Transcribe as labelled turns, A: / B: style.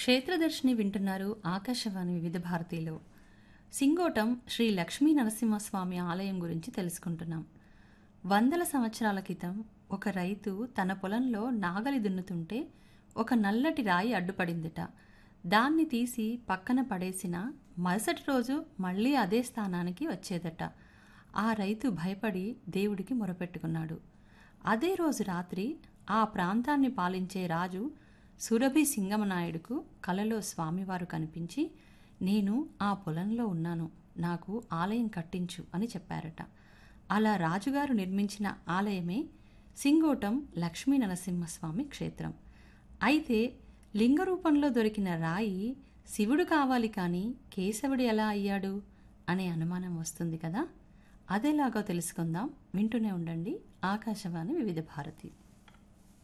A: క్షేత్రదర్శిని వింటున్నారు ఆకాశవాణి వివిధ భారతిలో సింగోటం శ్రీ లక్ష్మీ నరసింహస్వామి ఆలయం గురించి తెలుసుకుంటున్నాం వందల సంవత్సరాల క్రితం ఒక రైతు తన పొలంలో నాగలి దున్నుతుంటే ఒక నల్లటి రాయి అడ్డుపడిందిట దాన్ని తీసి పక్కన పడేసిన మరుసటి రోజు మళ్ళీ అదే స్థానానికి వచ్చేదట ఆ రైతు భయపడి దేవుడికి మొరపెట్టుకున్నాడు అదే రోజు రాత్రి ఆ ప్రాంతాన్ని పాలించే రాజు సురభి సింగమనాయుడుకు కలలో స్వామివారు కనిపించి నేను ఆ పొలంలో ఉన్నాను నాకు ఆలయం కట్టించు అని చెప్పారట అలా రాజుగారు నిర్మించిన ఆలయమే సింగోటం లక్ష్మీ నరసింహస్వామి క్షేత్రం అయితే లింగ రూపంలో దొరికిన రాయి శివుడు కావాలి కానీ కేశవుడు ఎలా అయ్యాడు అనే అనుమానం వస్తుంది కదా అదేలాగో తెలుసుకుందాం వింటూనే ఉండండి ఆకాశవాణి వివిధ భారతి